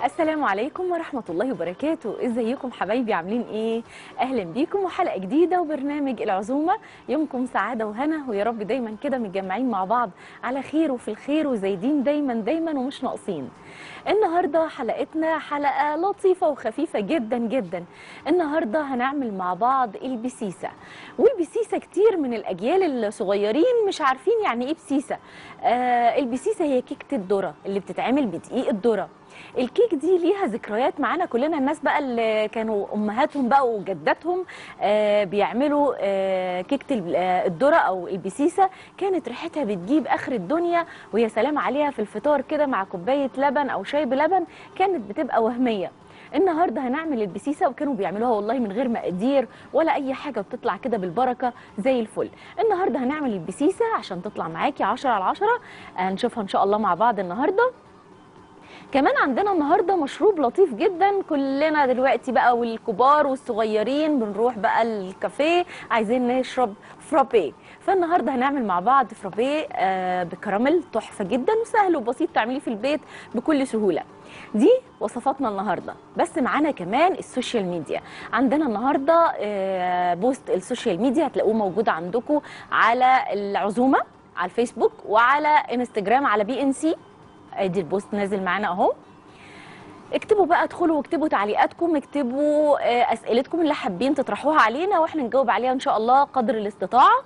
السلام عليكم ورحمة الله وبركاته ازيكم حبايبي عاملين ايه اهلا بيكم وحلقة جديدة وبرنامج العزومة يومكم سعادة وهنا ويا رب دايما كده متجمعين مع بعض على خير وفي الخير وزايدين دايما دايما ومش ناقصين النهاردة حلقتنا حلقة لطيفة وخفيفة جدا جدا النهاردة هنعمل مع بعض البسيسة والبسيسة كتير من الأجيال الصغيرين مش عارفين يعني ايه بسيسة آه البسيسة هي كيكة الذرة اللي بتتعمل بدقيق الذرة الكيك دي ليها ذكريات معانا كلنا الناس بقى اللي كانوا امهاتهم بقى وجداتهم آه بيعملوا آه كيكه ال- آه، الذره او البسيسه كانت ريحتها بتجيب اخر الدنيا ويا سلام عليها في الفطار كده مع كوبايه لبن او شاي بلبن كانت بتبقى وهميه النهارده هنعمل البسيسه وكانوا بيعملوها والله من غير مقادير ولا اي حاجه بتطلع كده بالبركه زي الفل النهارده هنعمل البسيسه عشان تطلع معاكي 10 على 10 هنشوفها ان شاء الله مع بعض النهارده كمان عندنا النهارده مشروب لطيف جدا كلنا دلوقتي بقى والكبار والصغيرين بنروح بقى الكافيه عايزين نشرب فرابيه فالنهارده هنعمل مع بعض فرابيه آه بكراميل تحفه جدا وسهل وبسيط تعمليه في البيت بكل سهوله دي وصفاتنا النهارده بس معانا كمان السوشيال ميديا عندنا النهارده آه بوست السوشيال ميديا هتلاقوه موجود عندكم على العزومه على الفيسبوك وعلى انستجرام على بي ان سي ادي البوست نازل معانا اهو اكتبوا بقى ادخلوا واكتبوا تعليقاتكم اكتبوا آه، اسئلتكم اللي حابين تطرحوها علينا واحنا نجاوب عليها ان شاء الله قدر الاستطاعه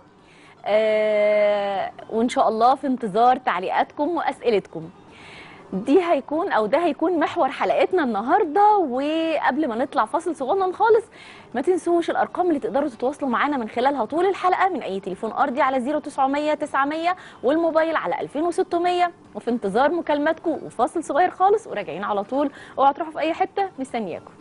آه، وان شاء الله في انتظار تعليقاتكم واسئلتكم دي هيكون او ده هيكون محور حلقتنا النهارده وقبل ما نطلع فاصل صغنن خالص ما تنسوش الارقام اللي تقدروا تتواصلوا معانا من خلالها طول الحلقه من اي تليفون ارضي على 0900 900 والموبايل على 2600 وفي انتظار مكالماتكم وفاصل صغير خالص وراجعين على طول اوعوا تروحوا في اي حته مستنياكم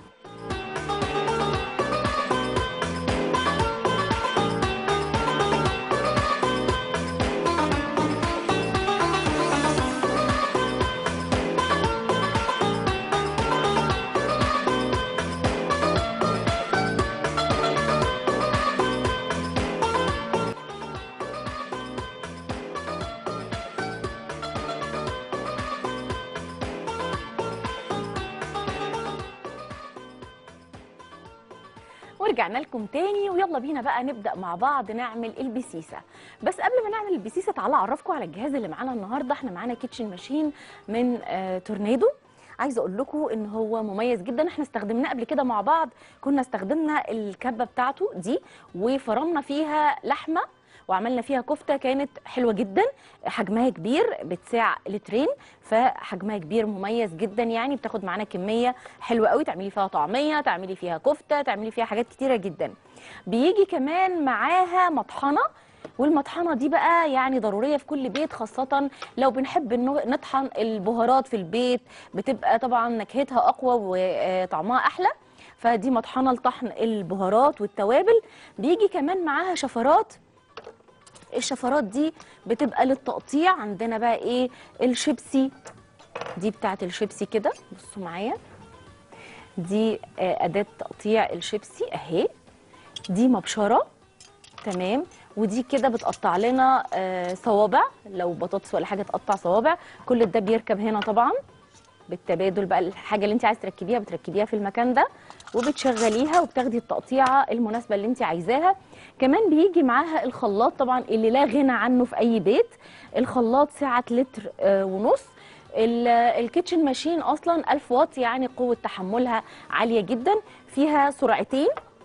ورجعنا لكم تاني ويلا بينا بقى نبدا مع بعض نعمل البسيسه بس قبل ما نعمل البسيسه تعالى اعرفكم على الجهاز اللي معانا النهارده احنا معانا كيتشن ماشين من آه تورنيدو عايزه اقول لكم ان هو مميز جدا احنا استخدمناه قبل كده مع بعض كنا استخدمنا الكبه بتاعته دي وفرمنا فيها لحمه وعملنا فيها كفته كانت حلوه جدا حجمها كبير بتساع لترين فحجمها كبير مميز جدا يعني بتاخد معانا كميه حلوه قوي تعملي فيها طعميه تعملي فيها كفته تعملي فيها حاجات كتيره جدا بيجي كمان معاها مطحنه والمطحنه دي بقى يعني ضروريه في كل بيت خاصه لو بنحب إنه نطحن البهارات في البيت بتبقى طبعا نكهتها اقوى وطعمها احلى فدي مطحنه لطحن البهارات والتوابل بيجي كمان معاها شفرات الشفرات دي بتبقى للتقطيع عندنا بقى ايه الشيبسي دي بتاعت الشيبسي كده بصوا معايا دي آه، اداه تقطيع الشيبسي اهي دي مبشره تمام ودي كده بتقطع لنا آه، صوابع لو بطاطس ولا حاجه تقطع صوابع كل ده بيركب هنا طبعا بالتبادل بقى الحاجه اللي انت عايز تركبيها بتركبيها في المكان ده وبتشغليها وبتاخدي التقطيعه المناسبه اللي انت عايزاها كمان بيجي معاها الخلاط طبعا اللي لا غنى عنه في اي بيت الخلاط سعه لتر آه، ونص ال- الكيتشن ماشين اصلا 1000 واط يعني قوه تحملها عاليه جدا فيها سرعتين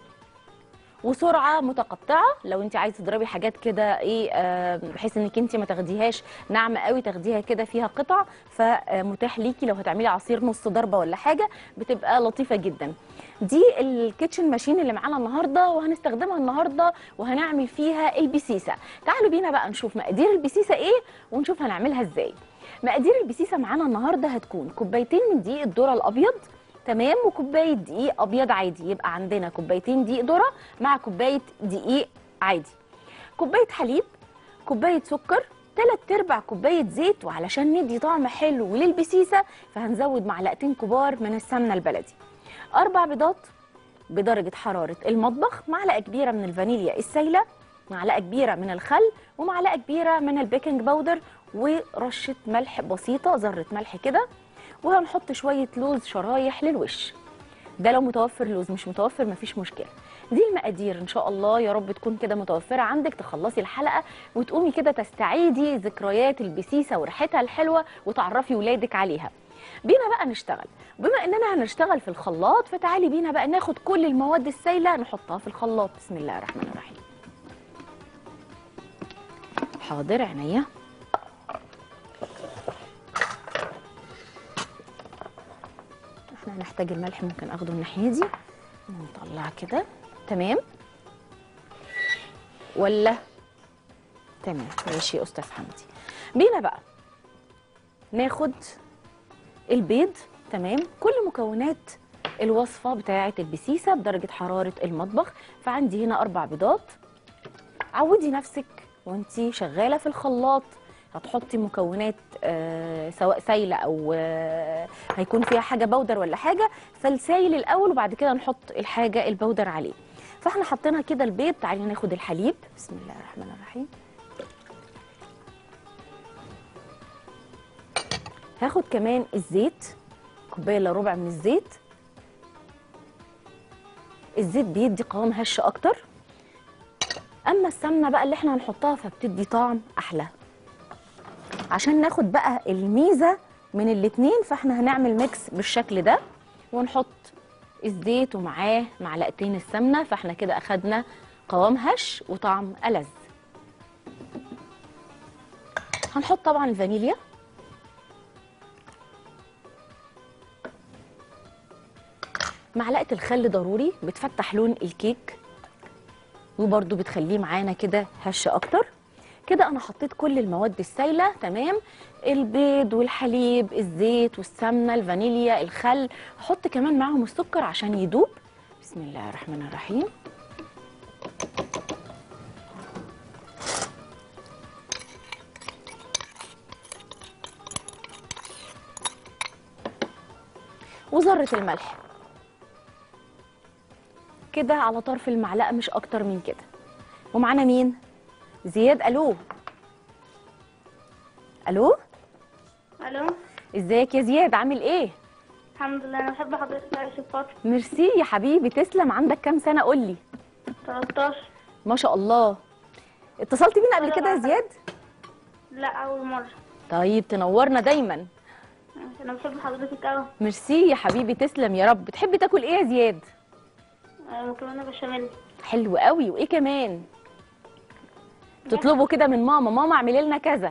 وسرعه متقطعه لو انت عايزه تضربي حاجات كده ايه آه، بحيث انك انت ما تاخديهاش ناعمه قوي تاخديها كده فيها قطع فمتاح ليكي لو هتعملي عصير نص ضربه ولا حاجه بتبقى لطيفه جدا دي الكيتشن ماشين اللي معانا النهارده وهنستخدمها النهارده وهنعمل فيها البسيسه تعالوا بينا بقى نشوف مقادير البسيسه ايه ونشوف هنعملها ازاي مقادير البسيسه معانا النهارده هتكون كوبايتين من دقيق الذره الابيض تمام وكوبايه دقيق ابيض عادي يبقى عندنا كوبايتين دقيق ذره مع كوبايه دقيق عادي كوبايه حليب كوبايه سكر تلات ارباع كوبايه زيت وعلشان ندي طعم حلو للبسيسه فهنزود معلقتين كبار من السمنه البلدي اربع بيضات بدرجه حراره المطبخ معلقه كبيره من الفانيليا السايله معلقه كبيره من الخل ومعلقه كبيره من البيكنج باودر ورشه ملح بسيطه ذره ملح كده وهنحط شويه لوز شرايح للوش ده لو متوفر لوز مش متوفر مفيش مشكله دي المقادير ان شاء الله يا رب تكون كده متوفره عندك تخلصي الحلقه وتقومي كده تستعيدي ذكريات البسيسه وريحتها الحلوه وتعرفي ولادك عليها بينا بقى نشتغل بما اننا هنشتغل في الخلاط فتعالي بينا بقى ناخد كل المواد السائله نحطها في الخلاط بسم الله الرحمن الرحيم حاضر عينيا احنا هنحتاج الملح ممكن اخده الناحيه دي ونطلع كده تمام ولا تمام ماشي يا استاذ حمدي بينا بقى ناخد البيض تمام كل مكونات الوصفه بتاعه البسيسه بدرجه حراره المطبخ فعندي هنا اربع بيضات عودي نفسك وانتي شغاله في الخلاط هتحطي مكونات آه سواء سايله او آه هيكون فيها حاجه بودر ولا حاجه فالسايل الاول وبعد كده نحط الحاجه البودر عليه فاحنا حطينا كده البيض تعالي ناخد الحليب بسم الله الرحمن الرحيم هاخد كمان الزيت كوبايه الا ربع من الزيت الزيت بيدي قوام هش اكتر اما السمنه بقى اللي احنا هنحطها فبتدي طعم احلى عشان ناخد بقى الميزه من الاتنين فاحنا هنعمل ميكس بالشكل ده ونحط الزيت ومعاه معلقتين السمنه فاحنا كده اخدنا قوام هش وطعم ألذ هنحط طبعا الفانيليا معلقه الخل ضروري بتفتح لون الكيك وبرده بتخليه معانا كده هش اكتر كده انا حطيت كل المواد السايله تمام البيض والحليب الزيت والسمنه الفانيليا الخل هحط كمان معاهم السكر عشان يدوب بسم الله الرحمن الرحيم وذره الملح كده على طرف المعلقه مش اكتر من كده ومعانا مين زياد الو الو الو ازيك يا زياد عامل ايه الحمد لله انا بحب حضرتك يا يوسف فاطمه ميرسي يا حبيبي تسلم عندك كام سنه قول لي 13 ما شاء الله اتصلت بينا قبل كده يا زياد لا اول مره طيب تنورنا دايما انا بحب حضرتك قوي ميرسي يا حبيبي تسلم يا رب بتحبي تاكل ايه يا زياد مكرونه بشاميل حلو قوي وايه كمان تطلبوا كده من ماما ماما اعملي لنا كذا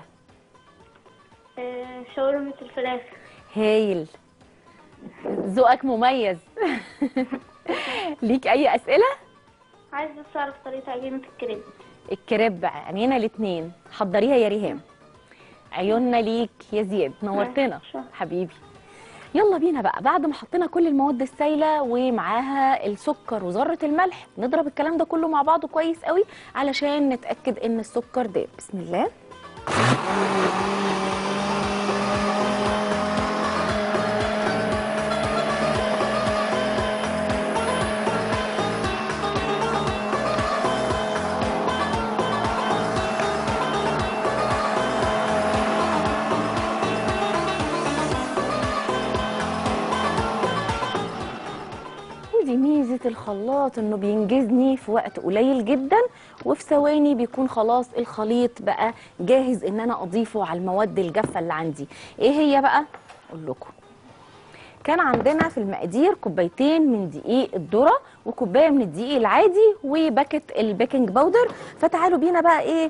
آه، شاورما الفراخ هايل ذوقك مميز ليك اي اسئله عايز بس اعرف طريقه عجينه الكريم الكريب عينينا الاثنين حضريها يا ريهام عيوننا ليك يا زياد نورتنا شكرا. حبيبي يلا بينا بقى بعد ما حطينا كل المواد السائله ومعاها السكر وذره الملح نضرب الكلام ده كله مع بعضه كويس قوي علشان نتاكد ان السكر داب بسم الله ودي ميزة الخلاط انه بينجزني في وقت قليل جدا وفي ثواني بيكون خلاص الخليط بقى جاهز ان انا اضيفه على المواد الجافة اللي عندي ايه هي بقى اقول لكم كان عندنا في المقادير كوبايتين من دقيق الذرة وكوباية من الدقيق العادي وباكت البيكنج باودر فتعالوا بينا بقى ايه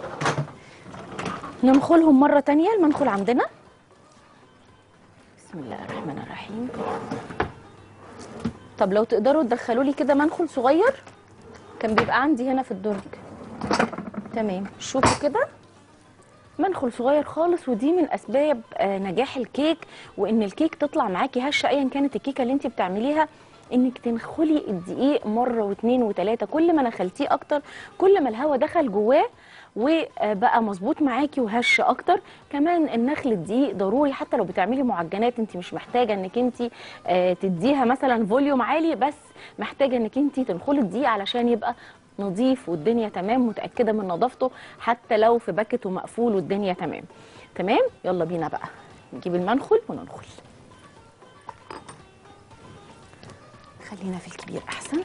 ننخلهم مرة تانية المنخل عندنا بسم الله الرحمن الرحيم طب لو تقدروا تدخلوا لي كده منخل صغير كان بيبقى عندي هنا في الدرج تمام شوفوا كده منخل صغير خالص ودي من اسباب آه، نجاح الكيك وان الكيك تطلع معاكي هشه ايا كانت الكيكه اللي انت بتعمليها انك تنخلي الدقيق مره واثنين وثلاثه كل ما نخلتيه اكتر كل ما الهواء دخل جواه وبقى مظبوط معاكي وهش اكتر كمان النخل الدقيق ضروري حتى لو بتعملي معجنات انت مش محتاجه انك انت آه، تديها مثلا فوليوم عالي بس محتاجه انك انت تنخلي الدقيق علشان يبقى نظيف والدنيا تمام متاكده من نظافته حتى لو في باكت ومقفول والدنيا تمام تمام يلا بينا بقى نجيب المنخل وننخل خلينا في الكبير احسن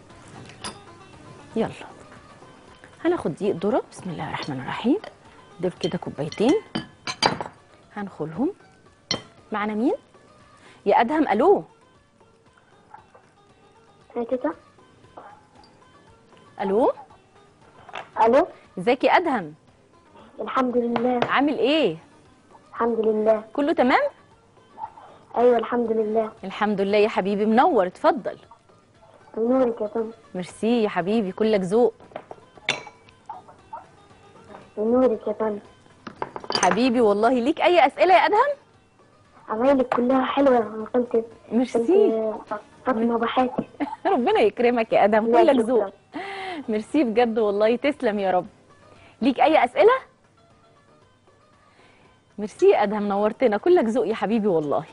يلا هناخد دقيق ذره بسم الله الرحمن الرحيم دول كده كوبايتين هنخلهم معنا مين يا ادهم الو يا تيتا الو الو ازيك يا ادهم الحمد لله عامل ايه الحمد لله كله تمام ايوه الحمد لله الحمد لله يا حبيبي منور اتفضل نورك يا طن ميرسي يا حبيبي كلك ذوق نورك يا طن حبيبي والله ليك اي اسئله يا ادهم عمايلك كلها حلوه انا كنت كنت ميرسي فاطمه بحاتي ربنا يكرمك يا ادهم لا كلك شكراً. ذوق ميرسي بجد والله تسلم يا رب ليك اي اسئله ميرسي يا ادهم نورتنا كلك ذوق يا حبيبي والله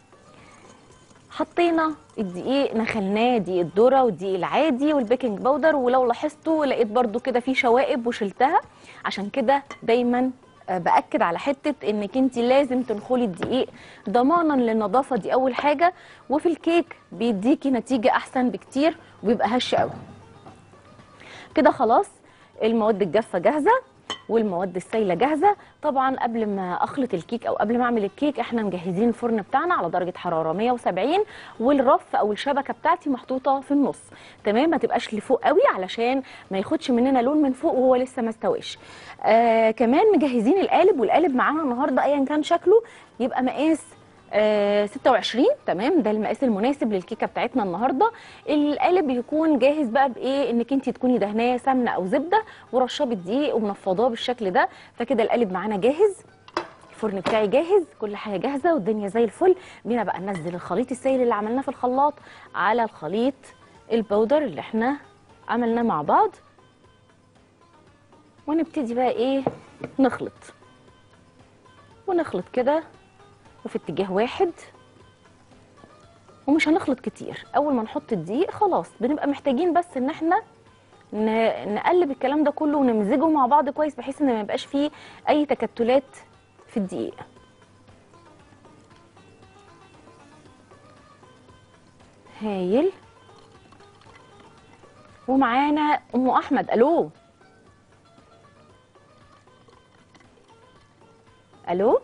حطينا الدقيق نخلناه دقيق الذره والدقيق العادي والبيكنج باودر ولو لاحظتوا لقيت برضو كده في شوائب وشلتها عشان كده دايما آه، باكد على حته انك انت لازم تنخلي الدقيق ضمانا للنظافه دي اول حاجه وفي الكيك بيديكي نتيجه احسن بكتير وبيبقى هش قوي كده خلاص المواد الجافه جاهزه والمواد السائله جاهزه طبعا قبل ما اخلط الكيك او قبل ما اعمل الكيك احنا مجهزين الفرن بتاعنا على درجه حراره 170 والرف او الشبكه بتاعتي محطوطه في النص تمام ما تبقاش لفوق قوي علشان ما ياخدش مننا لون من فوق وهو لسه ما استواش آه كمان مجهزين القالب والقالب معانا النهارده ايا كان شكله يبقى مقاس آه 26 تمام ده المقاس المناسب للكيكه بتاعتنا النهارده القالب يكون جاهز بقى بايه انك انت تكوني دهناه سمنه او زبده ورشاه بالدقيق ومنفضاه بالشكل ده فكده القالب معانا جاهز الفرن بتاعي جاهز كل حاجه جاهزه والدنيا زي الفل بينا بقى ننزل الخليط السائل اللي عملناه في الخلاط على الخليط البودر اللي احنا عملناه مع بعض ونبتدي بقى ايه نخلط ونخلط كده وفي اتجاه واحد ومش هنخلط كتير اول ما نحط الدقيق خلاص بنبقى محتاجين بس ان احنا ن- نقلب الكلام ده كله ونمزجه مع بعض كويس بحيث ان ما يبقاش فيه اي تكتلات في الدقيق هايل ومعانا ام احمد الو الو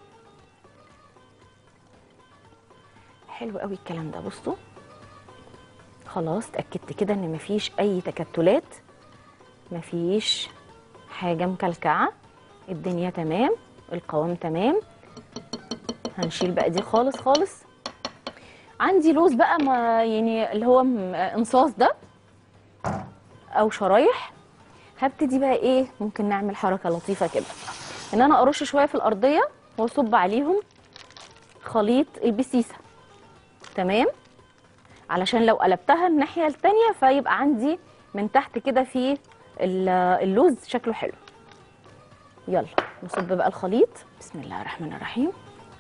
حلو قوي الكلام ده بصوا خلاص اتاكدت كده ان مفيش اي تكتلات مفيش حاجه مكلكعه الدنيا تمام القوام تمام هنشيل بقى دي خالص خالص عندي لوز بقى ما يعني اللي هو م- انصاص ده او شرايح هبتدي بقى ايه ممكن نعمل حركه لطيفه كده ان انا ارش شويه في الارضيه واصب عليهم خليط البسيسه تمام علشان لو قلبتها الناحيه التانية فيبقى عندي من تحت كده في ال- اللوز شكله حلو يلا نصب بقى الخليط بسم الله الرحمن الرحيم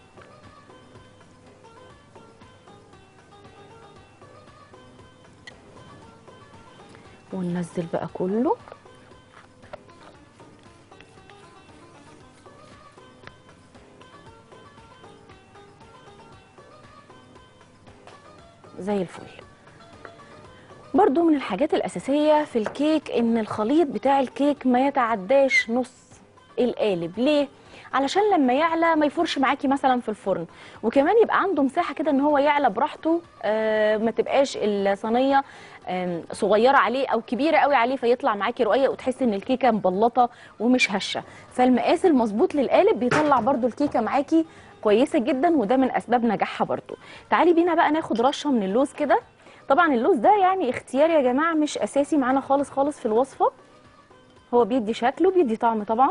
وننزل بقى كله زي الفل برضو من الحاجات الأساسية في الكيك إن الخليط بتاع الكيك ما يتعداش نص القالب ليه؟ علشان لما يعلى ما يفرش معاكي مثلا في الفرن وكمان يبقى عنده مساحة كده ان هو يعلى براحته آه ما تبقاش الصينية آم، صغيرة عليه او كبيرة قوي عليه فيطلع معاكي رقيق وتحسي ان الكيكة مبلطة ومش هشة فالمقاس المظبوط للقالب بيطلع برضو الكيكة معاكي كويسة جدا وده من اسباب نجاحها برضو تعالي بينا بقى ناخد رشة من اللوز كده طبعا اللوز ده يعني اختياري يا جماعة مش اساسي معانا خالص خالص في الوصفة هو بيدي شكله بيدي طعم طبعا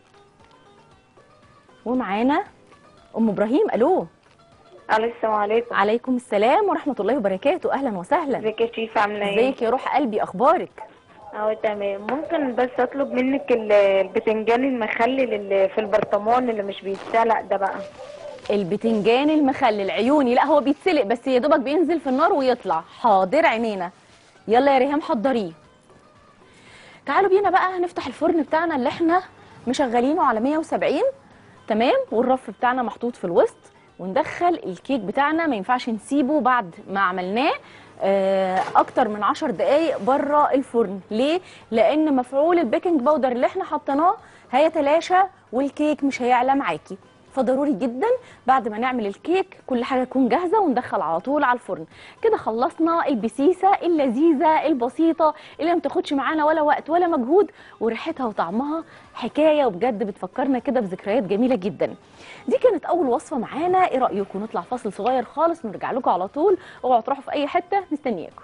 ومعانا ام ابراهيم الو الو السلام عليكم عليكم السلام ورحمه الله وبركاته اهلا وسهلا ازيك يا شيف عامله ايه ازيك يا روح قلبي اخبارك اهو تمام ممكن بس اطلب منك ال- البتنجان المخلل اللي في البرطمان اللي مش بيتسلق ده بقى البتنجان المخلل عيوني لا هو بيتسلق بس يا دوبك بينزل في النار ويطلع حاضر عينينا يلا يا ريهام حضريه تعالوا بينا بقى هنفتح الفرن بتاعنا اللي احنا مشغلينه على 170 تمام والرف بتاعنا محطوط في الوسط وندخل الكيك بتاعنا ما ينفعش نسيبه بعد ما عملناه آه، اكتر من 10 دقائق بره الفرن ليه لان مفعول البيكنج باودر اللي احنا حطيناه هيتلاشى والكيك مش هيعلى معاكي فضروري جدا بعد ما نعمل الكيك كل حاجه تكون جاهزه وندخل على طول على الفرن كده خلصنا البسيسه اللذيذه البسيطه اللي ما بتاخدش معانا ولا وقت ولا مجهود وريحتها وطعمها حكايه وبجد بتفكرنا كده بذكريات جميله جدا دي كانت اول وصفه معانا ايه رايكم نطلع فاصل صغير خالص ونرجع لكم على طول اوعوا تروحوا في اي حته مستنياكم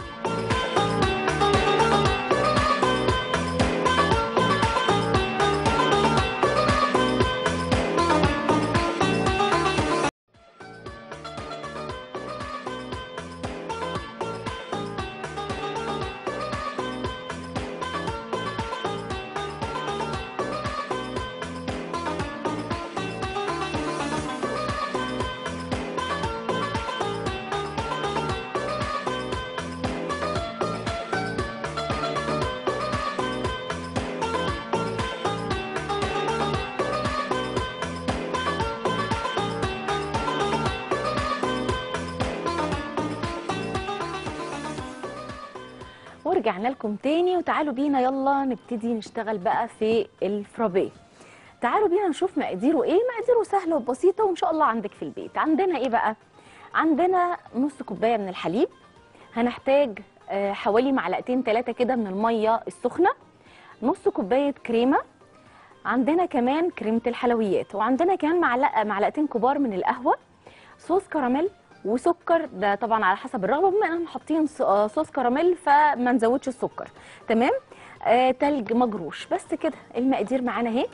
ورجعنا لكم تاني وتعالوا بينا يلا نبتدي نشتغل بقى في الفرابيه تعالوا بينا نشوف مقاديره ايه مقاديره سهله وبسيطه وان شاء الله عندك في البيت عندنا ايه بقى عندنا نص كوبايه من الحليب هنحتاج آه، حوالي معلقتين ثلاثه كده من الميه السخنه نص كوبايه كريمه عندنا كمان كريمه الحلويات وعندنا كمان معلقه معلقتين كبار من القهوه صوص كراميل وسكر ده طبعا على حسب الرغبه بما اننا حاطين ص- آه صوص كراميل فما نزودش السكر تمام آه تلج مجروش بس كده المقادير معانا اهي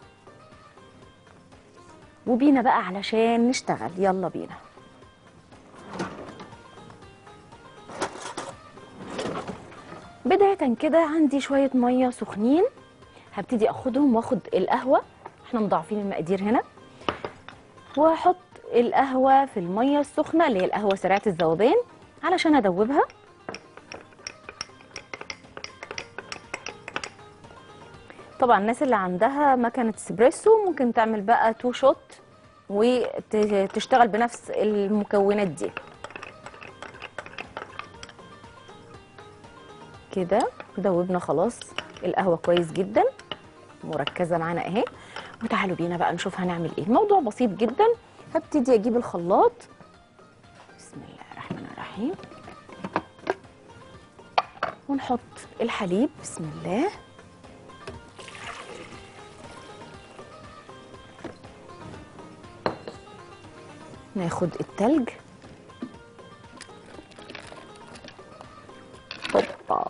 وبينا بقى علشان نشتغل يلا بينا بداية كده عندي شوية مية سخنين هبتدي اخدهم واخد القهوة احنا مضاعفين المقادير هنا واحط القهوة في المية السخنة اللي هي القهوة سريعة الذوبان علشان ادوبها طبعا الناس اللي عندها مكنة اسبريسو ممكن تعمل بقى تو شوت وتشتغل بنفس المكونات دي كده دوبنا خلاص القهوة كويس جدا مركزة معانا اهي وتعالوا بينا بقى نشوف هنعمل ايه الموضوع بسيط جدا هبتدي اجيب الخلاط بسم الله الرحمن الرحيم ونحط الحليب بسم الله ناخد التلج هوبا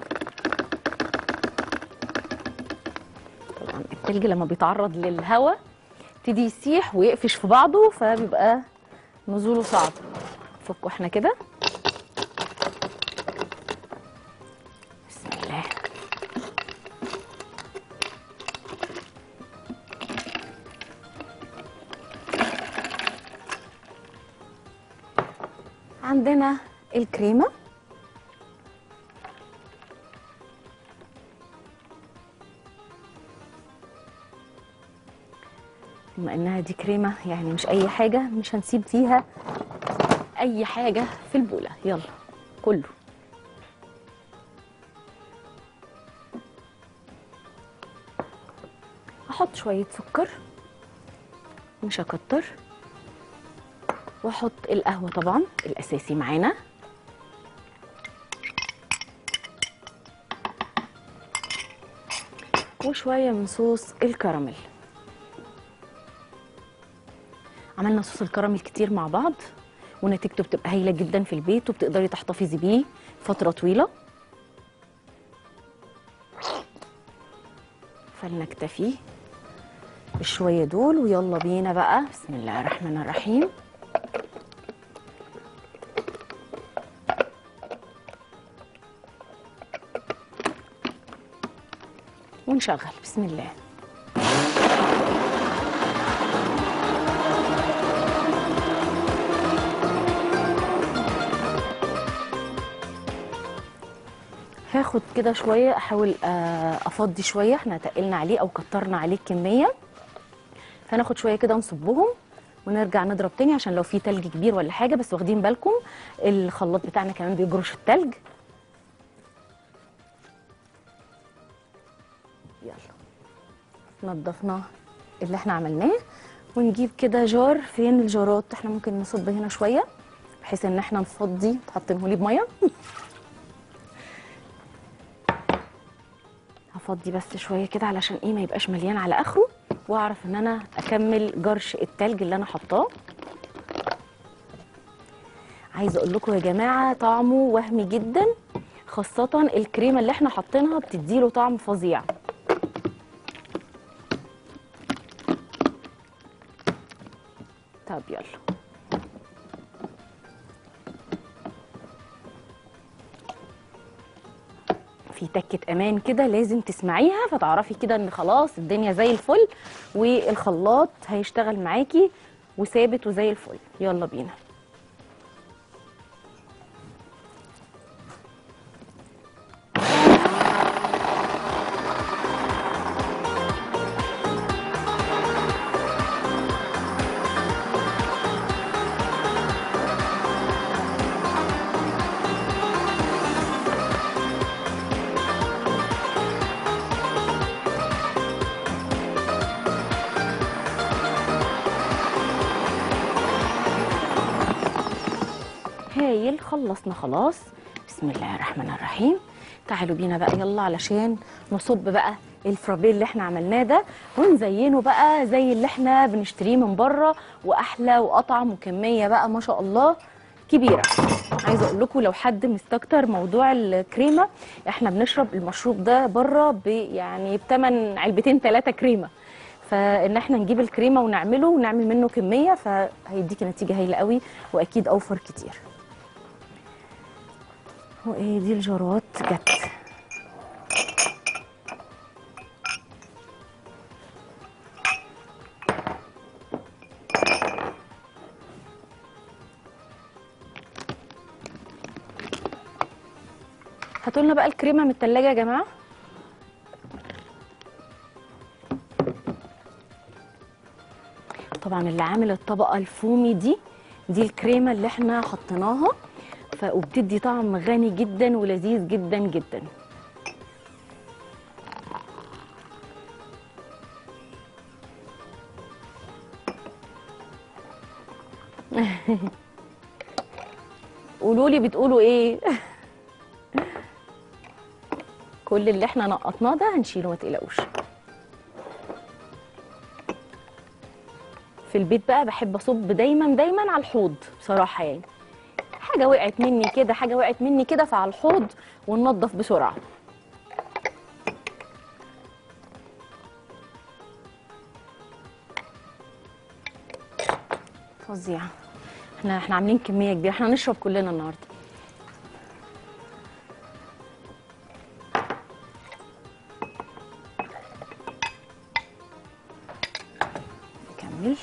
طبعا التلج لما بيتعرض للهواء يبتدي يسيح ويقفش في بعضه فبيبقى نزوله صعب فكوا احنا كده بسم الله عندنا الكريمه بما انها دي كريمه يعني مش اي حاجه مش هنسيب فيها اي حاجه في البوله يلا كله احط شويه سكر مش هكتر واحط القهوه طبعا الاساسي معانا وشويه من صوص الكراميل عملنا صوص الكراميل كتير مع بعض ونتيجته بتبقى هايله جدا في البيت وبتقدري تحتفظي بيه فتره طويله فلنكتفي بالشويه دول ويلا بينا بقى بسم الله الرحمن الرحيم ونشغل بسم الله هاخد كده شويه احاول آه، افضي شويه احنا تقلنا عليه او كترنا عليه الكميه فناخد شويه كده نصبهم ونرجع نضرب تاني عشان لو في تلج كبير ولا حاجه بس واخدين بالكم الخلاط بتاعنا كمان بيجرش التلج يلا نضفنا اللي احنا عملناه ونجيب كده جار فين الجارات احنا ممكن نصب هنا شويه بحيث ان احنا نفضي حاطينه بميه هفضي بس شويه كده علشان ايه ما يبقاش مليان على اخره واعرف ان انا اكمل جرش التلج اللي انا حطاه عايزه اقول لكم يا جماعه طعمه وهمي جدا خاصه الكريمه اللي احنا حاطينها بتديله طعم فظيع طب يلا في تكة أمان كده لازم تسمعيها فتعرفي كده إن خلاص الدنيا زي الفل والخلاط هيشتغل معاكي وثابت وزي الفل يلا بينا هايل خلصنا خلاص بسم الله الرحمن الرحيم تعالوا بينا بقى يلا علشان نصب بقى الفرابيه اللي احنا عملناه ده ونزينه بقى زي اللي احنا بنشتريه من بره واحلى واطعم وكميه بقى ما شاء الله كبيره عايزه اقول لكم لو حد مستكتر موضوع الكريمه احنا بنشرب المشروب ده بره ب يعني بثمن علبتين ثلاثه كريمه فان احنا نجيب الكريمه ونعمله ونعمل منه كميه فهيديكي نتيجه هايله قوي واكيد اوفر كتير وايه دي الجرات جت هاتوا لنا بقى الكريمه من التلاجة يا جماعه طبعا اللي عامل الطبقه الفومي دي دي الكريمه اللي احنا حطيناها ف... وبتدي طعم غني جدا ولذيذ جدا جدا قولوا لي بتقولوا ايه كل اللي احنا نقطناه ده هنشيله ما تقلقوش في البيت بقى بحب اصب دايما دايما على الحوض بصراحه يعني حاجه وقعت مني كده حاجه وقعت مني كده فعلى الحوض وننضف بسرعه فظيع احنا احنا عاملين كميه كبيره احنا هنشرب كلنا النهارده نكمل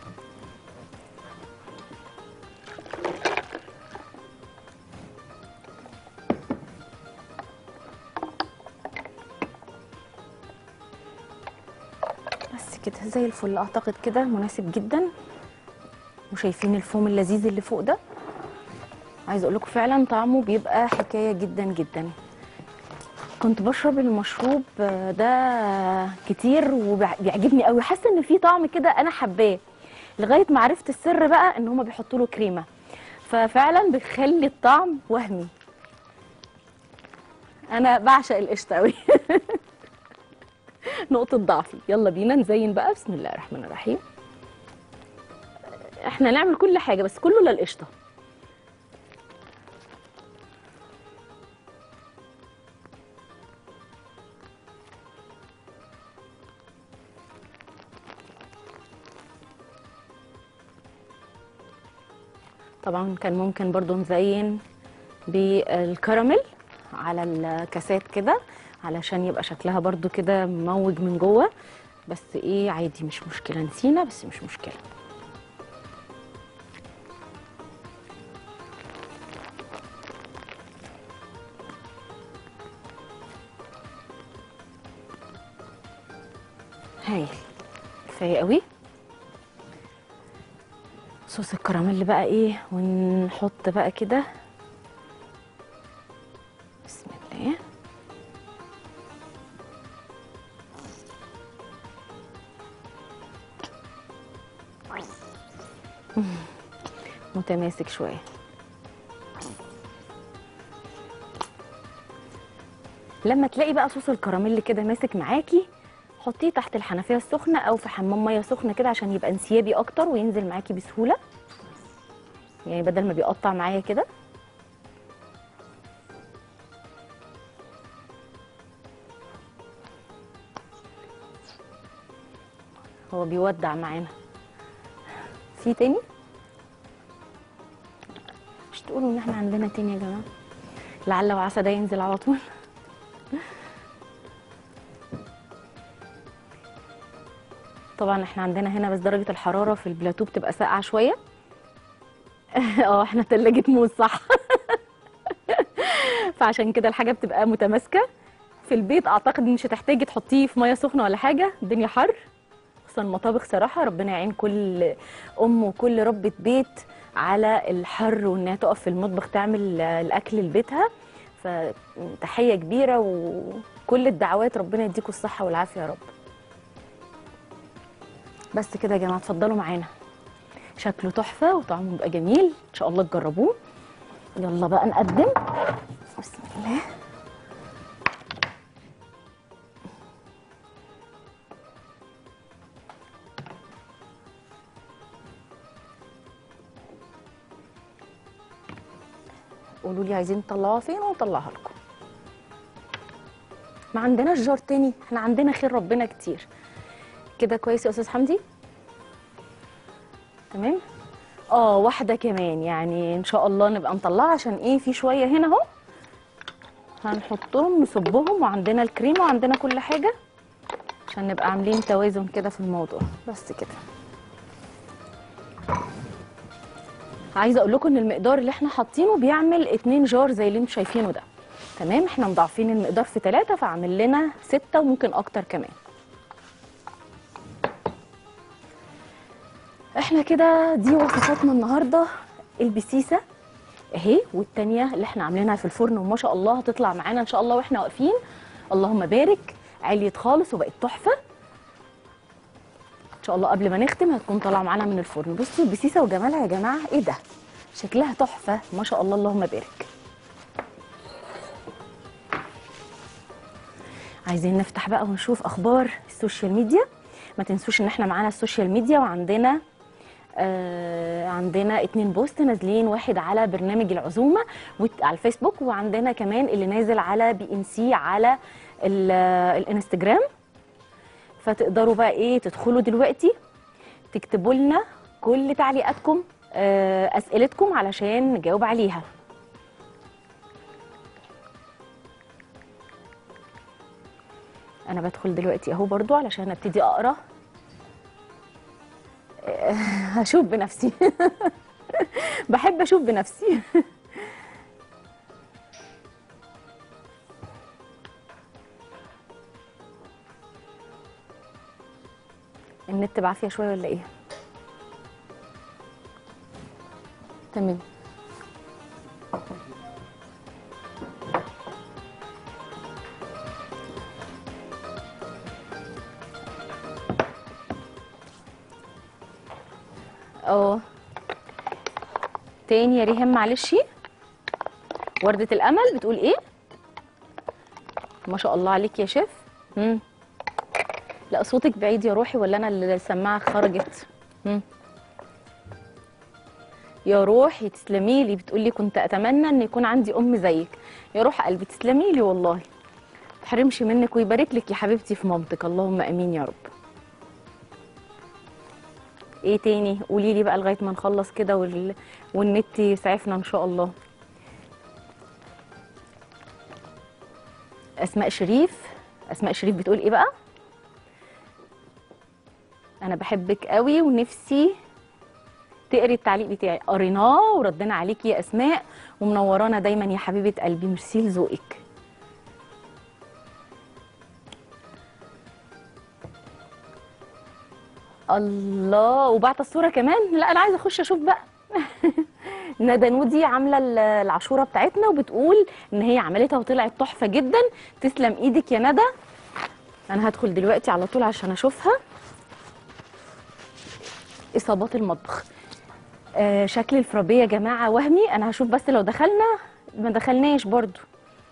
بس كده زي الفل اعتقد كده مناسب جدا وشايفين الفوم اللذيذ اللي فوق ده عايزه اقول لكم فعلا طعمه بيبقى حكايه جدا جدا كنت بشرب المشروب ده كتير وبيعجبني قوي حاسه ان في طعم كده انا حباه لغايه ما عرفت السر بقى ان هما بيحطوا له كريمه ففعلا بيخلي الطعم وهمي انا بعشق القشطه قوي نقطه ضعفي يلا بينا نزين بقى بسم الله الرحمن الرحيم احنا نعمل كل حاجه بس كله الا القشطه طبعا كان ممكن برضو نزين بالكراميل على الكاسات كده علشان يبقى شكلها برضو كده مموج من جوه بس ايه عادي مش مشكله نسينا بس مش مشكله هايل كفايه قوي صوص الكراميل بقى ايه ونحط بقى كده بسم الله متماسك شويه لما تلاقي بقى صوص الكراميل كده ماسك معاكي حطيه تحت الحنفيه السخنه او في حمام ميه سخنه كده عشان يبقى انسيابي اكتر وينزل معاكي بسهوله يعني بدل ما بيقطع معايا كده هو بيودع معانا في تاني مش تقولوا ان احنا عندنا تاني يا جماعه لعل وعسى ده ينزل على طول طبعا احنا عندنا هنا بس درجه الحراره في البلاتو بتبقى ساقعه شويه اه احنا تلاجة موز صح فعشان كده الحاجه بتبقى متماسكه في البيت اعتقد مش هتحتاجي تحطيه في ميه سخنه ولا حاجه الدنيا حر خصوصا المطابخ صراحه ربنا يعين كل ام وكل ربة بيت على الحر وانها تقف في المطبخ تعمل الاكل لبيتها فتحيه كبيره وكل الدعوات ربنا يديكم الصحه والعافيه يا رب بس كده يا جماعه اتفضلوا معانا شكله تحفه وطعمه بيبقى جميل ان شاء الله تجربوه يلا بقى نقدم بسم الله قولوا لي عايزين تطلعوها فين ونطلعها لكم ما عندناش جار تاني احنا عندنا خير ربنا كتير كده كويس يا استاذ حمدي تمام اه واحده كمان يعني ان شاء الله نبقى نطلعها عشان ايه في شويه هنا اهو هنحطهم نصبهم وعندنا الكريمه وعندنا كل حاجه عشان نبقى عاملين توازن كده في الموضوع بس كده عايزه اقول لكم ان المقدار اللي احنا حاطينه بيعمل 2 جار زي اللي انتم شايفينه ده تمام احنا مضاعفين المقدار في 3 فعمل لنا 6 وممكن اكتر كمان احنا كده دي وصفاتنا النهارده البسيسه اهي والتانيه اللي احنا عاملينها في الفرن وما شاء الله هتطلع معانا ان شاء الله واحنا واقفين اللهم بارك عليت خالص وبقت تحفه ان شاء الله قبل ما نختم هتكون طالعه معانا من الفرن بصوا البسيسه وجمالها يا جماعه ايه ده شكلها تحفه ما شاء الله اللهم بارك عايزين نفتح بقى ونشوف اخبار السوشيال ميديا ما تنسوش ان احنا معانا السوشيال ميديا وعندنا آه عندنا اتنين بوست نازلين واحد على برنامج العزومه وت- على الفيسبوك وعندنا كمان اللي نازل على بي ان سي على ال- الانستجرام فتقدروا بقى ايه تدخلوا دلوقتي تكتبوا لنا كل تعليقاتكم آه اسئلتكم علشان نجاوب عليها انا بدخل دلوقتي اهو برضو علشان ابتدي اقرا آه، هشوف بنفسي بحب اشوف بنفسي النت بعافيه شويه ولا ايه تمام اه تاني يا ريهام معلش وردة الأمل بتقول ايه ما شاء الله عليك يا شيف مم. لا صوتك بعيد يا روحي ولا انا اللي السماعه خرجت مم. يا روحي تسلمي لي بتقول لي كنت اتمنى ان يكون عندي ام زيك يا روح قلبي تسلمي لي والله ما تحرمش منك ويبارك لك يا حبيبتي في مامتك اللهم امين يا رب ايه تاني قولي لي بقى لغايه ما نخلص كده وال... والنت يسعفنا ان شاء الله اسماء شريف اسماء شريف بتقول ايه بقى انا بحبك قوي ونفسي تقري التعليق بتاعي قريناه وردنا عليكي يا اسماء ومنورانا دايما يا حبيبه قلبي ميرسي لذوقك الله وبعت الصوره كمان لا انا عايزه اخش اشوف بقى ندى نودي عامله ال- العاشوره بتاعتنا وبتقول ان هي عملتها وطلعت تحفه جدا تسلم ايدك يا ندى انا هدخل دلوقتي على طول عشان اشوفها اصابات المطبخ آه شكل الفرابيه يا جماعه وهمي انا هشوف بس لو دخلنا ما دخلناش برضو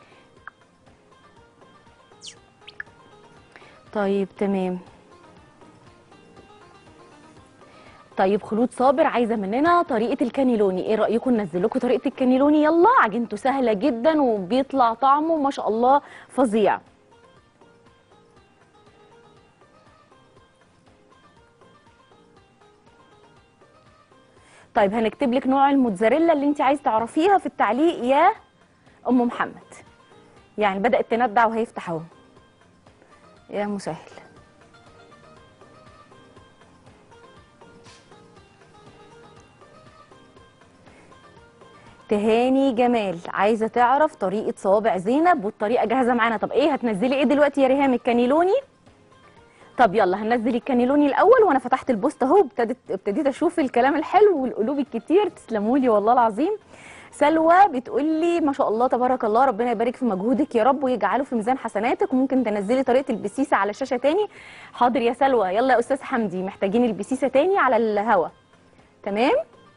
طيب تمام طيب خلود صابر عايزه مننا طريقه الكانيلوني ايه رايكم ننزل لكم طريقه الكانيلوني يلا عجينته سهله جدا وبيطلع طعمه ما شاء الله فظيع طيب هنكتب لك نوع الموتزاريلا اللي انت عايز تعرفيها في التعليق يا ام محمد يعني بدات تندع وهيفتح اهو يا مسهل تهاني جمال عايزه تعرف طريقه صوابع زينب والطريقه جاهزه معانا طب ايه هتنزلي ايه دلوقتي يا ريهام الكانيلوني طب يلا هننزل الكانيلوني الاول وانا فتحت البوست اهو ابتديت ابتديت اشوف الكلام الحلو والقلوب الكتير تسلموا لي والله العظيم سلوى بتقول لي ما شاء الله تبارك الله ربنا يبارك في مجهودك يا رب ويجعله في ميزان حسناتك وممكن تنزلي طريقه البسيسه على الشاشه تاني حاضر يا سلوى يلا يا استاذ حمدي محتاجين البسيسه تاني على الهوا تمام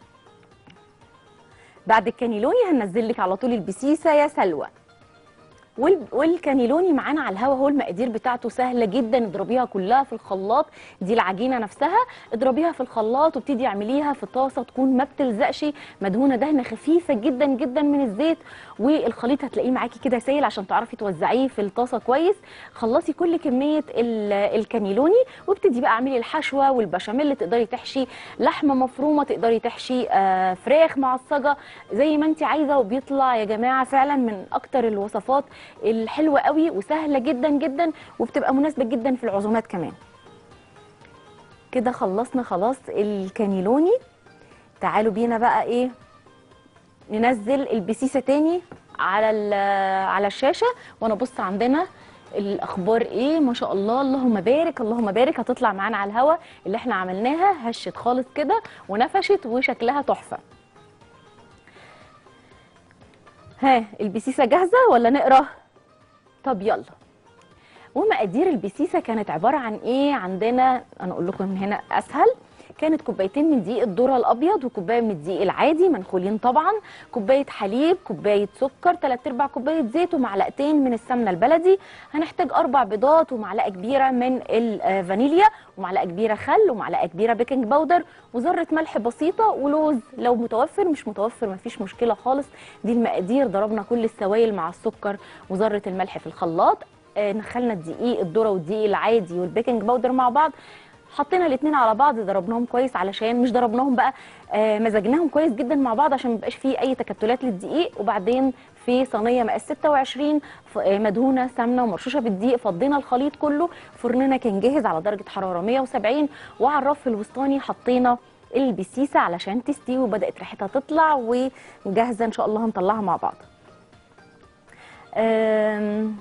بعد الكانيلوني هننزل لك على طول البسيسه يا سلوى وال- والكانيلوني معانا على الهوا هو المقادير بتاعته سهله جدا اضربيها كلها في الخلاط دي العجينه نفسها اضربيها في الخلاط وابتدي اعمليها في طاسه تكون ما بتلزقش مدهونه دهنه خفيفه جدا جدا من الزيت والخليط هتلاقيه معاكي كده سايل عشان تعرفي توزعيه في الطاسه كويس خلصي كل كميه ال- الكانيلوني وابتدي بقى اعملي الحشوه والبشاميل تقدري تحشي لحمه مفرومه تقدري تحشي آه، فراخ معصجه زي ما انت عايزه وبيطلع يا جماعه فعلا من اكتر الوصفات الحلوه قوي وسهله جدا جدا وبتبقى مناسبه جدا في العزومات كمان كده خلصنا خلاص الكانيلوني تعالوا بينا بقى ايه ننزل البسيسه تاني على ال- على الشاشه وانا بص عندنا الاخبار ايه ما شاء الله اللهم بارك اللهم بارك هتطلع معانا على الهوا اللي احنا عملناها هشت خالص كده ونفشت وشكلها تحفه ها البسيسه جاهزه ولا نقرا طب يلا ومقادير البسيسه كانت عباره عن ايه عندنا انا اقول لكم من هنا اسهل كانت كوبايتين من دقيق الذره الابيض وكوبايه من الدقيق العادي منخولين طبعا كوبايه حليب كوبايه سكر 3 ارباع كوبايه زيت ومعلقتين من السمنه البلدي هنحتاج اربع بيضات ومعلقه كبيره من الفانيليا ومعلقه كبيره خل ومعلقه كبيره بيكنج باودر وذره ملح بسيطه ولوز لو متوفر مش متوفر مفيش مشكله خالص دي المقادير ضربنا كل السوائل مع السكر وذره الملح في الخلاط آه، نخلنا الدقيق الذره والدقيق العادي والبيكنج باودر مع بعض حطينا الاثنين على بعض ضربناهم كويس علشان مش ضربناهم بقى آه، مزجناهم كويس جدا مع بعض عشان ما يبقاش فيه اي تكتلات للدقيق وبعدين في صينيه مقاس 26 ف- آه، مدهونه سمنه ومرشوشه بالدقيق فضينا الخليط كله فرننا كان جاهز على درجه حراره 170 وعلى الرف الوسطاني حطينا البسيسه علشان تستوي وبدات ريحتها تطلع وجاهزه ان شاء الله هنطلعها مع بعض آم،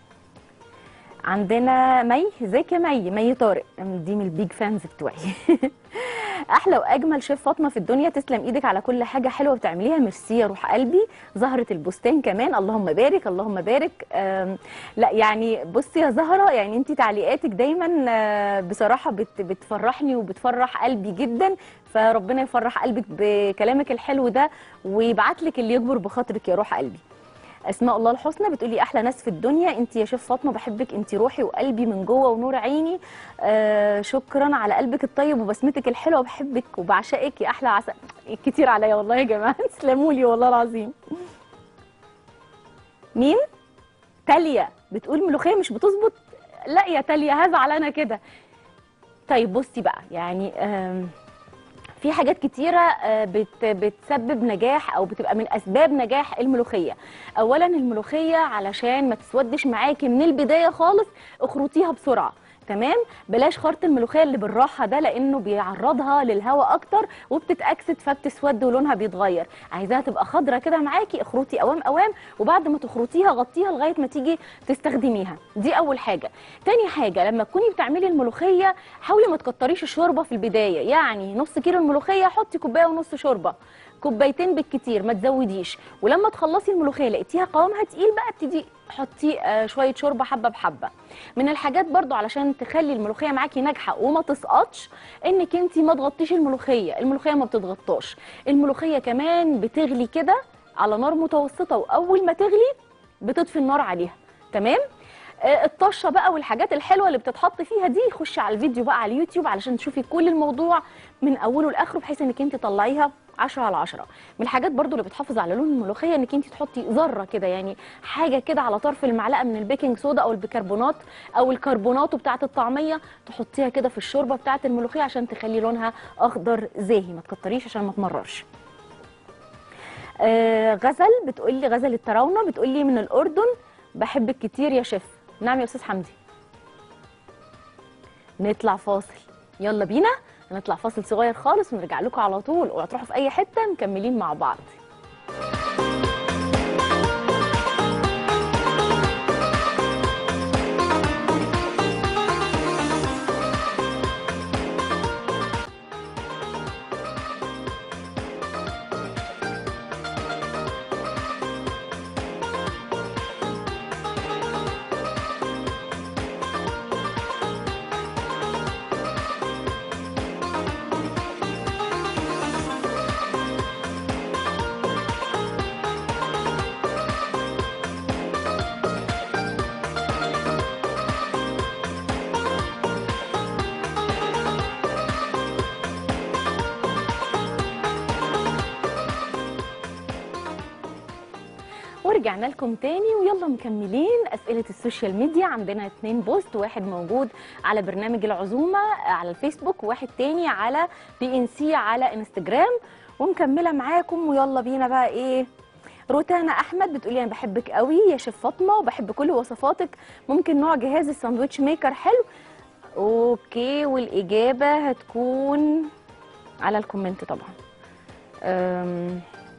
عندنا مي ازيك يا مي مي طارق دي من البيج فانز بتوعي احلى واجمل شيف فاطمه في الدنيا تسلم ايدك على كل حاجه حلوه بتعمليها ميرسي يا روح قلبي زهره البستان كمان اللهم بارك اللهم بارك آم، لا يعني بصي يا زهره يعني انت تعليقاتك دايما آه، بصراحه بت بتفرحني وبتفرح قلبي جدا فربنا يفرح قلبك بكلامك الحلو ده ويبعت لك اللي يكبر بخاطرك يا روح قلبي اسماء الله الحسنى بتقولي احلى ناس في الدنيا انت يا شيف فاطمه بحبك انت روحي وقلبي من جوه ونور عيني آه شكرا على قلبك الطيب وبسمتك الحلوه بحبك وبعشقك يا احلى عسل كتير عليا والله يا جماعه تسلموا لي والله العظيم مين تاليا بتقول ملوخيه مش بتظبط لا يا تاليا هزعل انا كده طيب بصي بقى يعني آم في حاجات كتيرة آه، بت بتسبب نجاح أو بتبقى من أسباب نجاح الملوخية أولا الملوخية علشان ما تسودش معاكي من البداية خالص اخرطيها بسرعة تمام بلاش خرط الملوخيه اللي بالراحه ده لانه بيعرضها للهواء اكتر وبتتاكسد فبتسود ولونها بيتغير عايزاها تبقى خضره كده معاكي اخرطي اوام اوام وبعد ما تخرطيها غطيها لغايه ما تيجي تستخدميها دي اول حاجه تاني حاجه لما تكوني بتعملي الملوخيه حاولي ما تكتريش الشوربه في البدايه يعني نص كيلو الملوخيه حطي كوبايه ونص شوربه كوبايتين بالكتير ما تزوديش ولما تخلصي الملوخيه لقيتيها قوامها تقيل بقى ابتدي حطي آه، شويه شوربه حبه بحبه من الحاجات برضو علشان تخلي الملوخيه معاكي ناجحه وما تسقطش انك انت ما تغطيش الملوخيه الملوخيه ما بتتغطاش الملوخيه كمان بتغلي كده على نار متوسطه واول ما تغلي بتطفي النار عليها تمام آه، الطشه بقى والحاجات الحلوه اللي بتتحط فيها دي خشي على الفيديو بقى على اليوتيوب علشان تشوفي كل الموضوع من اوله لاخره بحيث انك انت تطلعيها 10 على 10 من الحاجات برضو اللي بتحافظ على لون الملوخيه انك انت تحطي ذره كده يعني حاجه كده على طرف المعلقه من البيكنج صودا او البيكربونات او الكربونات بتاعه الطعميه تحطيها كده في الشوربه بتاعه الملوخيه عشان تخلي لونها اخضر زاهي ما تكتريش عشان ما تمررش آه غزل بتقول لي غزل التراونه بتقول لي من الاردن بحبك كتير يا شيف نعم يا استاذ حمدي نطلع فاصل يلا بينا نطلع فاصل صغير خالص ونرجع لكم على طول اوعوا تروحوا في اي حته مكملين مع بعض ورجعنا لكم تاني ويلا مكملين اسئله السوشيال ميديا عندنا اتنين بوست واحد موجود على برنامج العزومه على الفيسبوك وواحد تاني على بي ان سي على انستجرام ومكمله معاكم ويلا بينا بقى ايه روتانا احمد بتقولي انا بحبك قوي يا شيف فاطمه وبحب كل وصفاتك ممكن نوع جهاز الساندوتش ميكر حلو اوكي والاجابه هتكون على الكومنت طبعا أم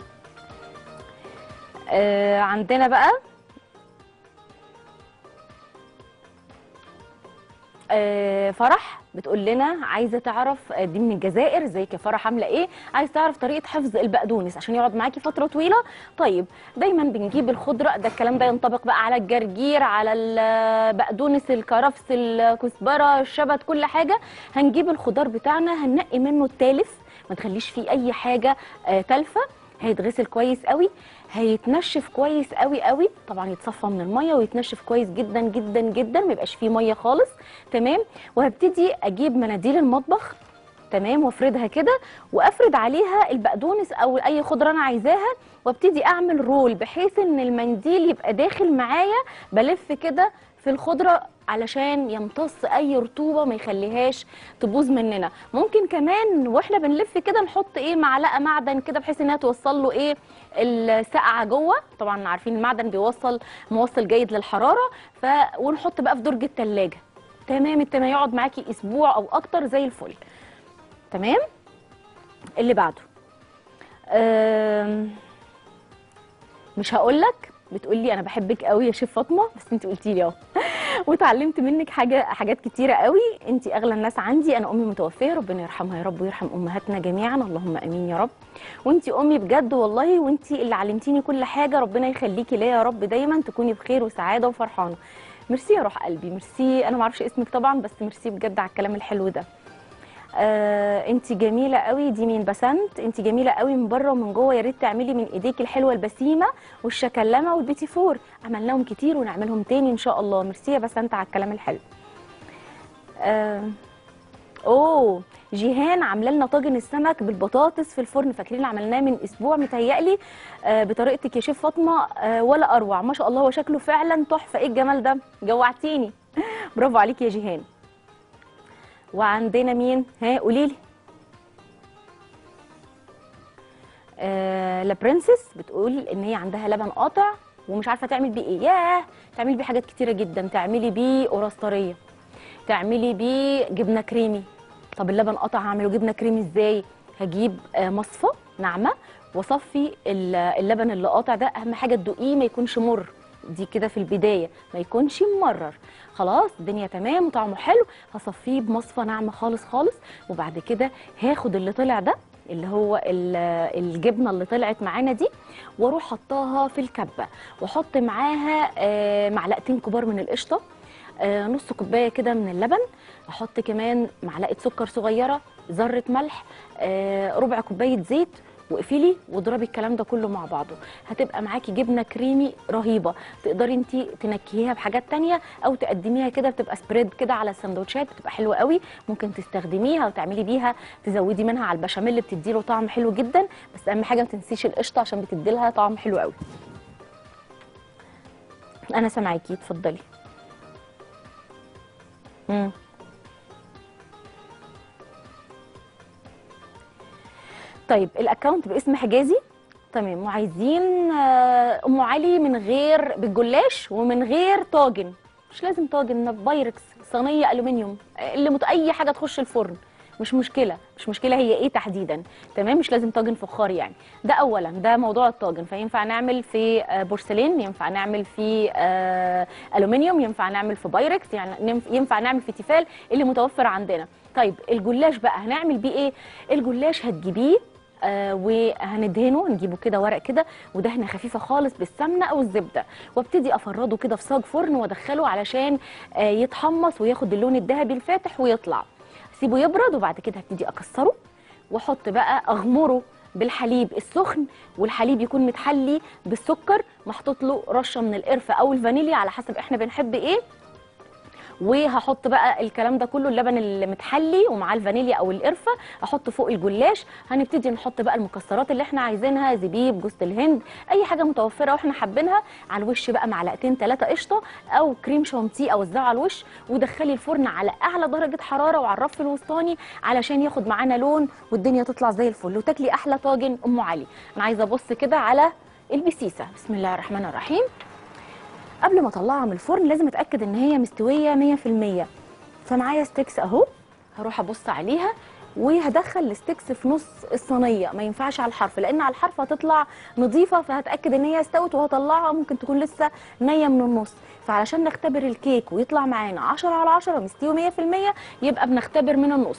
آه عندنا بقى آه فرح بتقول لنا عايزه تعرف آه، دي من الجزائر ازيك يا فرح عامله ايه عايز تعرف طريقه حفظ البقدونس عشان يقعد معاكي فتره طويله طيب دايما بنجيب الخضره ده الكلام ده ينطبق بقى على الجرجير على البقدونس الكرفس الكزبره الشبت كل حاجه هنجيب الخضار بتاعنا هننقي منه التالف ما تخليش فيه اي حاجه آه تالفه هيتغسل كويس قوي هيتنشف كويس قوي قوي طبعا يتصفى من الميه ويتنشف كويس جدا جدا جدا ما يبقاش فيه ميه خالص تمام وهبتدي اجيب مناديل المطبخ تمام وافردها كده وافرد عليها البقدونس او اي خضره انا عايزاها وابتدي اعمل رول بحيث ان المنديل يبقى داخل معايا بلف كده في الخضره علشان يمتص اي رطوبه ما يخليهاش تبوظ مننا ممكن كمان واحنا بنلف كده نحط ايه معلقه معدن كده بحيث انها توصل له ايه السقعه جوه طبعا عارفين المعدن بيوصل موصل جيد للحراره ف ونحط بقى في درج التلاجة تمام التمام يقعد معاكي اسبوع او اكتر زي الفل تمام اللي بعده أم... مش هقول لك بتقولي انا بحبك قوي يا شيف فاطمه بس انت قلتي لي اهو وتعلمت منك حاجه حاجات كتيره قوي انت اغلى الناس عندي انا امي متوفيه ربنا يرحمها يا رب ويرحم امهاتنا جميعا اللهم امين يا رب وانت امي بجد والله وانت اللي علمتيني كل حاجه ربنا يخليكي ليا يا رب دايما تكوني بخير وسعاده وفرحانه ميرسي يا روح قلبي ميرسي انا ما اعرفش اسمك طبعا بس ميرسي بجد على الكلام الحلو ده آه انت جميله قوي دي مين بسنت انت جميله قوي من بره ومن جوه يا ريت تعملي من ايديك الحلوه البسيمه والشكلمه والبيتي فور عملناهم كتير ونعملهم تاني ان شاء الله ميرسي يا بسنت على الكلام الحلو آه اوه جيهان عامله لنا طاجن السمك بالبطاطس في الفرن فاكرين عملناه من اسبوع متهيألي آه بطريقتك يا شيف فاطمه آه ولا اروع ما شاء الله هو شكله فعلا تحفه ايه الجمال ده جوعتيني برافو عليكي يا جيهان وعندنا مين ها قولي لي آه لا برنسس بتقول ان هي عندها لبن قاطع ومش عارفه تعمل بيه ايه ياه تعملي بيه حاجات كتيره جدا تعملي بيه قراص طريه تعملي بيه جبنه كريمي طب اللبن قطع هعمله جبنه كريمي ازاي هجيب آه، مصفى ناعمه واصفي ال- اللبن اللي قاطع ده اهم حاجه تدوقيه ما يكونش مر دي كده في البدايه ما يكونش ممرر خلاص الدنيا تمام وطعمه حلو هصفيه بمصفى ناعمه خالص خالص وبعد كده هاخد اللي طلع ده اللي هو ال- الجبنه اللي طلعت معانا دي واروح حطاها في الكبه واحط معاها آه، معلقتين كبار من القشطه آه، نص كوبايه كده من اللبن احط كمان معلقه سكر صغيره ذره ملح آه، ربع كوبايه زيت واقفلي واضربي الكلام ده كله مع بعضه هتبقى معاكي جبنه كريمي رهيبه تقدري انت تنكهيها بحاجات تانية او تقدميها كده بتبقى سبريد كده على السندوتشات بتبقى حلوه قوي ممكن تستخدميها وتعملي بيها تزودي منها على البشاميل اللي بتديله طعم حلو جدا بس اهم حاجه ما تنسيش القشطه عشان بتدي لها طعم حلو قوي انا سامعاكي اتفضلي امم طيب الاكونت باسم حجازي تمام وعايزين آه، ام علي من غير بالجلاش ومن غير طاجن مش لازم طاجن بايركس صينيه الومنيوم آه، اللي مت... اي حاجه تخش الفرن مش مشكله مش مشكله هي ايه تحديدا تمام مش لازم طاجن فخار يعني ده اولا ده موضوع الطاجن فينفع نعمل في آه، بورسلين ينفع نعمل في آه، الومنيوم ينفع نعمل في بايركس يعني ينف- ينفع نعمل في تيفال اللي متوفر عندنا طيب الجلاش بقى هنعمل بيه ايه الجلاش هتجيبيه آه وهندهنه نجيبه كده ورق كده ودهنه خفيفه خالص بالسمنه او الزبده وابتدي افرده كده في صاج فرن وادخله علشان آه يتحمص وياخد اللون الذهبي الفاتح ويطلع سيبه يبرد وبعد كده هبتدي اكسره واحط بقى اغمره بالحليب السخن والحليب يكون متحلي بالسكر محطوط له رشه من القرفه او الفانيليا على حسب احنا بنحب ايه وهحط بقى الكلام ده كله اللبن المتحلي ومعاه الفانيليا او القرفه احط فوق الجلاش هنبتدي نحط بقى المكسرات اللي احنا عايزينها زبيب جوز الهند اي حاجه متوفره واحنا حابينها على الوش بقى معلقتين ثلاثه قشطه او كريم شانتيه اوزعه على الوش ودخلي الفرن على اعلى درجه حراره وعلى الرف الوسطاني علشان ياخد معانا لون والدنيا تطلع زي الفل وتاكلي احلى طاجن ام علي انا عايزه ابص كده على البسيسه بسم الله الرحمن الرحيم قبل ما اطلعها من الفرن لازم اتاكد ان هي مستويه 100% فمعايا ستيكس اهو هروح ابص عليها وهدخل الستيكس في نص الصينيه ما ينفعش على الحرف لان على الحرف هتطلع نظيفه فهتاكد ان هي استوت وهطلعها ممكن تكون لسه نيه من النص فعلشان نختبر الكيك ويطلع معانا 10 على 10 مستوي 100% يبقى بنختبر من النص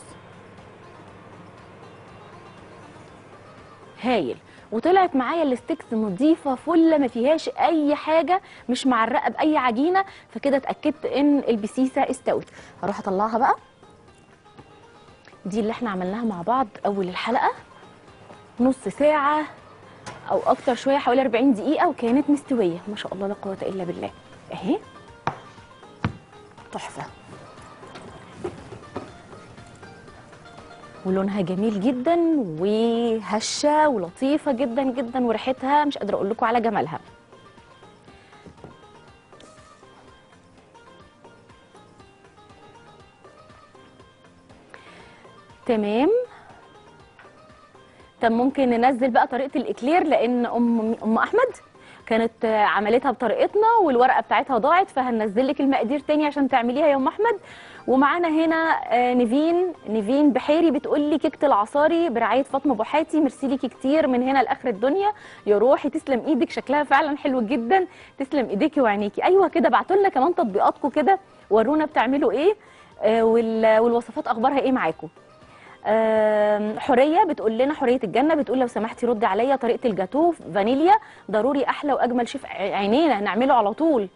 هايل وطلعت معايا الستيكس نظيفه فله ما فيهاش اي حاجه مش معرقه باي عجينه فكده اتاكدت ان البسيسه استوت هروح اطلعها بقى دي اللي احنا عملناها مع بعض اول الحلقه نص ساعه او اكتر شويه حوالي 40 دقيقه وكانت مستويه ما شاء الله لا قوه الا بالله اهي تحفه ولونها جميل جدا وهشه ولطيفه جدا جدا وريحتها مش قادره اقول لكم على جمالها تمام طب ممكن ننزل بقى طريقه الاكلير لان ام ام احمد كانت آه، عملتها بطريقتنا والورقه بتاعتها ضاعت فهننزل لك المقادير تاني عشان تعمليها يا ام احمد ومعانا هنا آه، نيفين نيفين بحيري بتقول لي كيكه العصاري برعايه فاطمه بوحاتي ميرسي ليكي كتير من هنا لاخر الدنيا يا روحي تسلم ايدك شكلها فعلا حلو جدا تسلم ايديكي وعينيكي ايوه كده بعتوا لنا كمان تطبيقاتكم كده ورونا بتعملوا ايه آه، وال- والوصفات اخبارها ايه معاكم آم، حوريه بتقول لنا حوريه الجنه بتقول لو سمحتي ردي عليا طريقه الجاتوه فانيليا ضروري احلى واجمل شيف ع- عينينا هنعمله على طول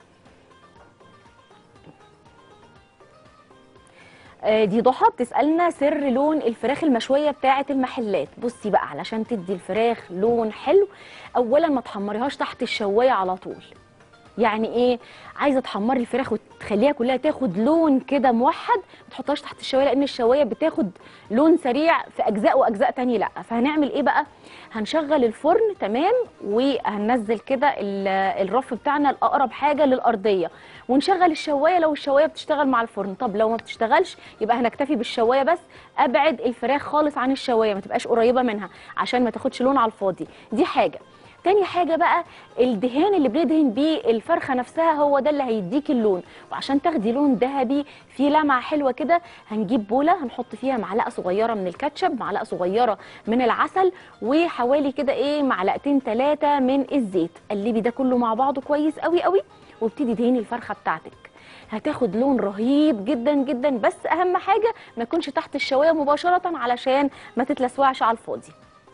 آه، دي ضحى بتسالنا سر لون الفراخ المشويه بتاعه المحلات بصي بقى علشان تدي الفراخ لون حلو اولا ما تحمريهاش تحت الشوايه على طول يعني ايه عايزه تحمري الفراخ وتخليها كلها تاخد لون كده موحد ما تحطهاش تحت الشوايه لان الشوايه بتاخد لون سريع في اجزاء واجزاء تانية لا فهنعمل ايه بقى هنشغل الفرن تمام وهننزل كده ال- الرف بتاعنا الاقرب حاجه للارضيه ونشغل الشوايه لو الشوايه بتشتغل مع الفرن طب لو ما بتشتغلش يبقى هنكتفي بالشوايه بس ابعد الفراخ خالص عن الشوايه ما تبقاش قريبه منها عشان ما تاخدش لون على الفاضي دي حاجه تاني حاجه بقى الدهان اللي بندهن بيه الفرخه نفسها هو ده اللي هيديك اللون وعشان تاخدي لون ذهبي فيه لمعه حلوه كده هنجيب بوله هنحط فيها معلقه صغيره من الكاتشب معلقه صغيره من العسل وحوالي كده ايه معلقتين ثلاثه من الزيت قلبي ده كله مع بعضه كويس قوي قوي وابتدي دهني الفرخه بتاعتك هتاخد لون رهيب جدا جدا بس اهم حاجه ما يكونش تحت الشوايه مباشره علشان ما تتلسوعش على الفاضي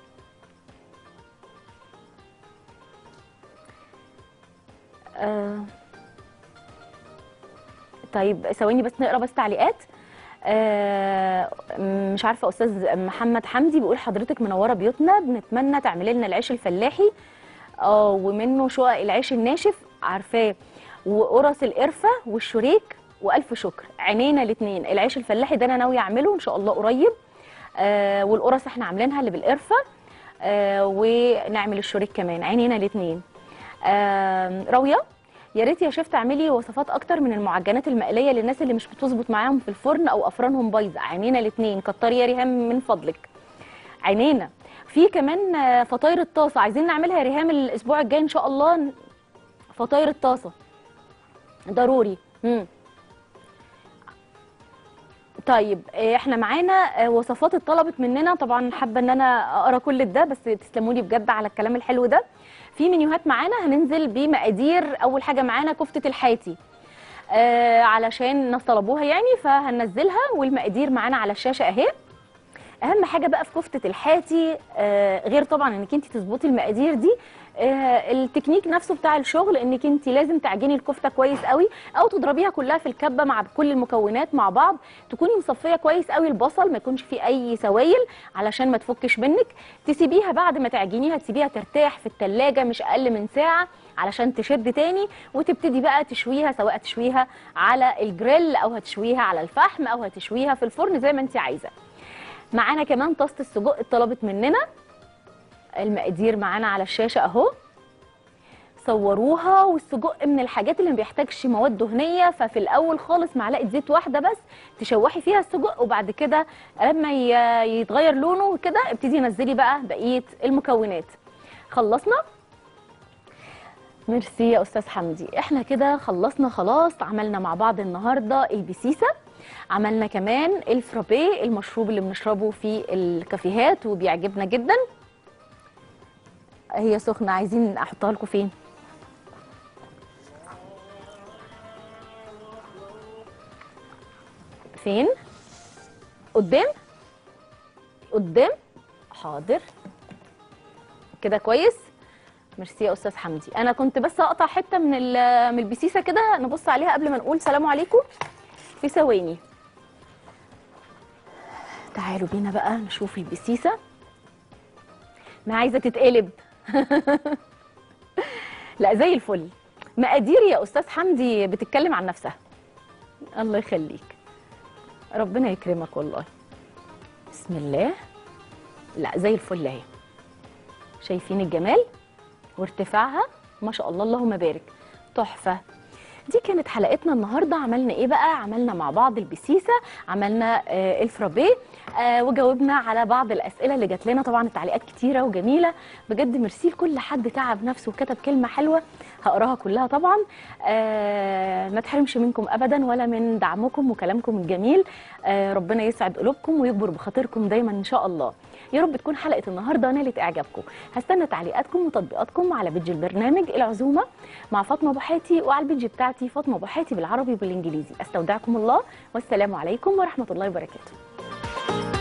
آه طيب ثواني بس نقرا بس تعليقات آه مش عارفه استاذ محمد حمدي بيقول حضرتك منوره بيوتنا بنتمنى تعملي لنا العيش الفلاحي اه ومنه شقق العيش الناشف عارفاه وقرص القرفه والشريك والف شكر عينينا الاثنين العيش الفلاحي ده انا ناويه اعمله ان شاء الله قريب آه والقرص احنا عاملينها اللي بالقرفه آه ونعمل الشريك كمان عينينا الاثنين آه راويه يا ريت يا شيف تعملي وصفات اكتر من المعجنات المقليه للناس اللي مش بتظبط معاهم في الفرن او افرانهم بايظه عينينا الاثنين كتري يا ريهام من فضلك عينينا في كمان آه، فطاير الطاسه عايزين نعملها يا ريهام الاسبوع الجاي ان شاء الله فطاير الطاسه ضروري مم. طيب آه، احنا معانا آه، وصفات اتطلبت مننا طبعا حابه ان انا اقرا كل ده بس تسلموا لي بجد على الكلام الحلو ده في منيوهات معانا هننزل بمقادير اول حاجه معانا كفته الحاتي آه علشان ناس طلبوها يعني فهننزلها والمقادير معانا على الشاشه اهي اهم حاجه بقى في كفته الحاتي آه غير طبعا انك انت تظبطي المقادير دي آه التكنيك نفسه بتاع الشغل انك انت لازم تعجني الكفته كويس قوي او تضربيها كلها في الكبه مع كل المكونات مع بعض تكوني مصفيه كويس قوي البصل ما يكونش فيه اي سوائل علشان ما تفكش منك تسيبيها بعد ما تعجنيها تسيبيها ترتاح في التلاجة مش اقل من ساعه علشان تشد تاني وتبتدي بقى تشويها سواء تشويها على الجريل او هتشويها على الفحم او هتشويها في الفرن زي ما انت عايزه معانا كمان طاسه السجق اتطلبت مننا المقادير معانا على الشاشه اهو صوروها والسجق من الحاجات اللي ما بيحتاجش مواد دهنيه ففي الاول خالص معلقه زيت واحده بس تشوحي فيها السجق وبعد كده لما ي- يتغير لونه كده ابتدي نزلي بقى بقيه المكونات خلصنا ميرسي يا استاذ حمدي احنا كده خلصنا خلاص عملنا مع بعض النهارده البسيسه عملنا كمان الفرابيه المشروب اللي بنشربه في الكافيهات وبيعجبنا جدا هي سخنه عايزين احطها لكم فين فين قدام قدام حاضر كده كويس ميرسي يا استاذ حمدي انا كنت بس اقطع حته من ال- من البسيسه كده نبص عليها قبل ما نقول سلام عليكم في ثواني تعالوا بينا بقى نشوف البسيسه ما عايزه تتقلب لا زي الفل مقادير يا استاذ حمدي بتتكلم عن نفسها الله يخليك ربنا يكرمك والله بسم الله لا زي الفل اهي شايفين الجمال وارتفاعها ما شاء الله اللهم بارك تحفه دي كانت حلقتنا النهارده عملنا ايه بقى عملنا مع بعض البسيسه عملنا آه الفرابيه آه وجاوبنا على بعض الاسئله اللي جات لنا طبعا التعليقات كتيره وجميله بجد ميرسي لكل حد تعب نفسه وكتب كلمه حلوه هقراها كلها طبعا آه ما تحرمش منكم ابدا ولا من دعمكم وكلامكم الجميل آه ربنا يسعد قلوبكم ويكبر بخاطركم دايما ان شاء الله يا رب تكون حلقه النهارده نالت اعجابكم هستنى تعليقاتكم وتطبيقاتكم على بيج البرنامج العزومه مع فاطمه بوحاتي وعلى البيج بتاعتي فاطمه بوحاتي بالعربي وبالانجليزي استودعكم الله والسلام عليكم ورحمه الله وبركاته